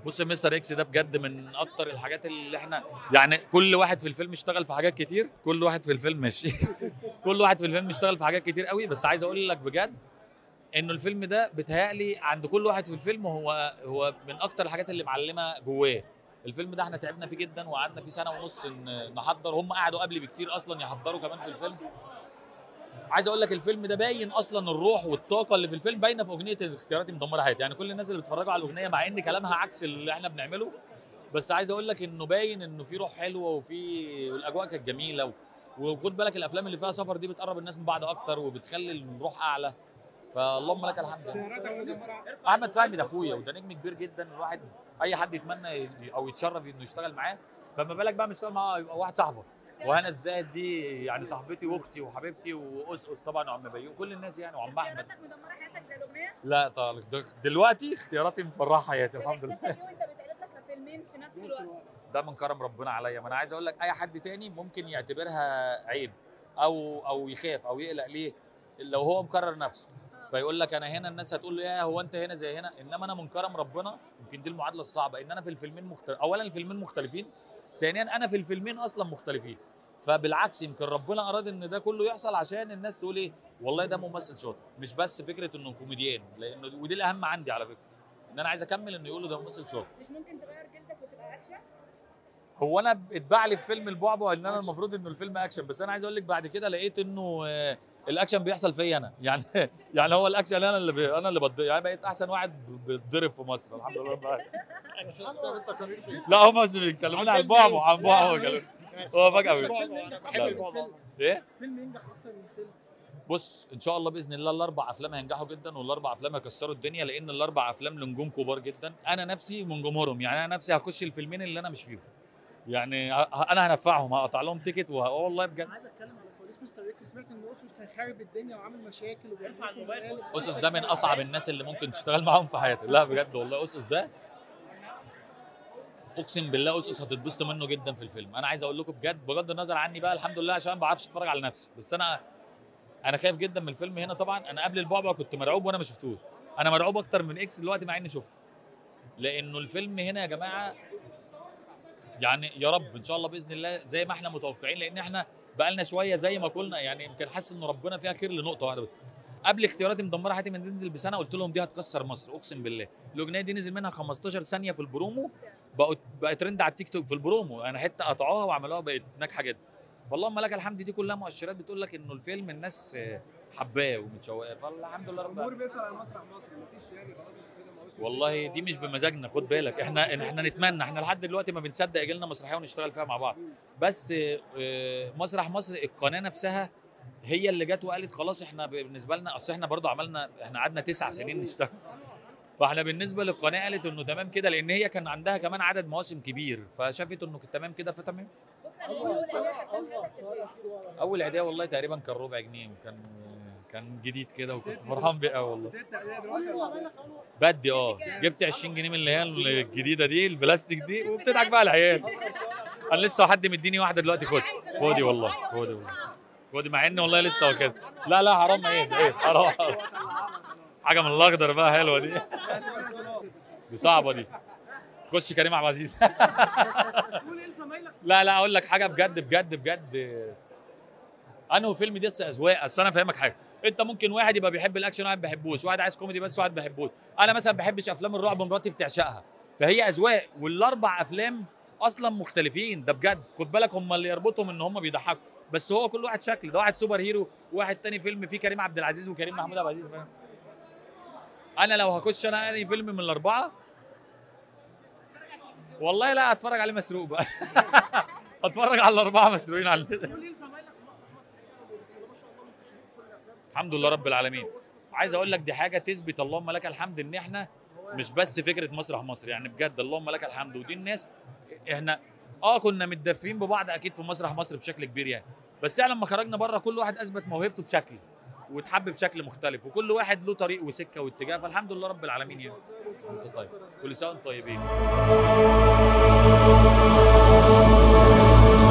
بص يا مستر اكس ده بجد من اكتر الحاجات اللي احنا يعني كل واحد في الفيلم اشتغل في حاجات كتير كل واحد في الفيلم ماشي كل واحد في الفيلم اشتغل في حاجات كتير قوي بس عايز اقول لك بجد انه الفيلم ده بيتهيألي عند كل واحد في الفيلم هو هو من اكتر الحاجات اللي معلمه جواه الفيلم ده احنا تعبنا فيه جدا وقعدنا فيه سنه ونص ان نحضر هم قعدوا قبلي بكتير اصلا يحضروا كمان في الفيلم عايز اقول لك الفيلم ده باين اصلا الروح والطاقه اللي في الفيلم باينه في اغنيه اختياراتي مدمره حياتي يعني كل الناس اللي بيتفرجوا على الاغنيه مع ان كلامها عكس اللي احنا بنعمله بس عايز اقول لك انه باين انه في روح حلوه وفي والاجواء كانت جميله و... وخد بالك الافلام اللي فيها سفر دي بتقرب الناس من بعض اكتر وبتخلي الروح اعلى فاللهم لك الحمد احمد فهمي ده اخويا وده نجم كبير جدا الواحد اي حد يتمنى ي- او يتشرف انه يشتغل معاه فما بالك بقى مش معاه يبقى واحد صاحبك وهنا الزاهد دي يعني صاحبتي واختي وحبيبتي واسقس طبعا وعم بيوم كل الناس يعني وعم احمد اختياراتك مدمره حياتك زي الاغنيه لا طبعا ده- دلوقتي اختياراتي مفرحه حياتي الحمد الاحساس لله اليوم انت بيتعرض لك فيلمين في نفس الوقت ده من كرم ربنا عليا ما انا عايز اقول لك اي حد تاني ممكن يعتبرها عيب او او يخاف او يقلق ليه لو هو مكرر نفسه فيقول لك انا هنا الناس هتقول له يا هو انت هنا زي هنا انما انا من كرم ربنا يمكن دي المعادله الصعبه ان انا في الفيلمين مختلف اولا الفيلمين مختلفين ثانيا انا في الفيلمين اصلا مختلفين فبالعكس يمكن ربنا اراد ان ده كله يحصل عشان الناس تقول ايه والله ده ممثل شاطر مش بس فكره انه كوميديان لانه ودي الاهم عندي على فكره ان انا عايز اكمل انه يقولوا ده ممثل شاطر مش ممكن تغير جلدك وتبقى اكشن هو انا اتباع لي في فيلم البعبع ان انا المفروض انه الفيلم اكشن بس انا عايز اقول لك بعد كده لقيت انه آه، الاكشن بيحصل فيا انا يعني يعني هو الاكشن انا اللي بي انا اللي بض... يعني بقيت احسن واحد بيتضرب في مصر الحمد لله رب العالمين. لا هم بيتكلموني عن البعبع عن البعبع كلام. هو فجاه بي- انا بحب لا. البعبع ايه فيلم ينجح اكتر من فيلم بص ان شاء الله باذن الله الاربع افلام هينجحوا جدا والاربع افلام هيكسروا الدنيا لان الاربع افلام لنجوم كبار جدا انا نفسي من جمهورهم يعني انا نفسي هخش الفيلمين اللي انا مش فيهم يعني ه- انا هنفعهم هقطع لهم تيكت وه... والله بجد انا عايز اتكلم على كواليس مستر اكس سمعت ان اسس كان خارب الدنيا وعامل مشاكل وبيرفع الموبايل اسس ده من اصعب الناس اللي ممكن تشتغل معاهم في حياتك لا بجد والله اسس ده اقسم بالله اسس هتتبسطوا منه جدا في الفيلم انا عايز اقول لكم بجد بغض النظر عني بقى الحمد لله عشان ما بعرفش اتفرج على نفسي بس انا انا خايف جدا من الفيلم هنا طبعا انا قبل البعبع كنت مرعوب وانا ما شفتوش انا مرعوب اكتر من اكس دلوقتي مع اني شفته لانه الفيلم هنا يا جماعه يعني يا رب ان شاء الله باذن الله زي ما احنا متوقعين لان احنا بقالنا شويه زي ما قلنا يعني يمكن حاسس ان ربنا فيها خير لنقطه واحده بس قبل اختياراتي مدمره حياتي من تنزل بسنه قلت لهم دي هتكسر مصر اقسم بالله الاغنيه دي نزل منها 15 ثانيه في البرومو بقت بقت ترند على التيك توك في البرومو انا حته قطعوها وعملوها بقت ناجحه جدا فاللهم لك الحمد دي كلها مؤشرات بتقول لك انه الفيلم الناس آه، حباه ومتشوقه فالحمد لله رب الجمهور العالمين بيسأل عن مسرح مصر مفيش تاني خلاص انت كده موت والله دي مش بمزاجنا خد بالك احنا احنا نتمنى احنا لحد دلوقتي ما بنصدق يجي لنا مسرحيه ونشتغل فيها مع بعض بس آه، آه، مسرح مصر القناه نفسها هي اللي جت وقالت خلاص احنا بالنسبه لنا اصل احنا برضو عملنا احنا قعدنا تسع سنين نشتغل فاحنا بالنسبه للقناه قالت انه تمام كده لان هي كان عندها كمان عدد مواسم كبير فشافت انه تمام كده فتمام بكره اليوم العيدية كام حياتك في الفيلم؟ اول عيديه والله تقريبا كان ربع جنيه وكان كان جديد كده وكنت فرحان بيه قوي والله بتبدا ايه دلوقتي يا صاحبي؟ بدي اه جبت 20 جنيه من اللي هي الجديده دي البلاستيك دي وبتضحك بقى العيال انا لسه حد مديني واحده دلوقتي خد خدي والله خدي والله خدي مع ان والله لسه هو كده لا لا حرام ايه ايه حرام حاجه من الاخضر بقى حلوه دي دي صعبه دي خش كريم عبد العزيز قول ايه لزمايلك لا لا اقول لك حاجه بجد بجد بجد انا فيلم دي لسه اذواق اصل انا فاهمك حاجه انت ممكن واحد يبقى بيحب الاكشن واحد ما بيحبوش واحد عايز كوميدي بس واحد ما بيحبوش انا مثلا ما بحبش افلام الرعب مراتي بتعشقها فهي اذواق والاربع افلام اصلا مختلفين ده بجد خد بالك هم اللي يربطهم ان هم بيضحكوا بس هو كل واحد شكل ده واحد سوبر هيرو وواحد تاني فيلم فيه كريم عبد العزيز وكريم محمود عبد العزيز فاهم انا لو هخش انا انهي فيلم من الاربعه والله لا هتفرج عليه مسروق بقى هتفرج على الاربعه مسروقين على قول ايه لزمايلك في مسرح مصر بسم الله ما شاء الله منتشرين في كل الافلام الحمد لله رب العالمين عايز اقول لك دي حاجه تثبت اللهم لك الحمد ان احنا مش بس فكره مسرح مصر يعني بجد اللهم لك الحمد ودي الناس احنا اه كنا متدفين ببعض اكيد في مسرح مصر بشكل كبير يعني بس احنا لما خرجنا بره كل واحد اثبت موهبته بشكل واتحب بشكل مختلف وكل واحد له طريق وسكه واتجاه فالحمد لله رب العالمين يعني انت طيب كل سنه وانتم طيبين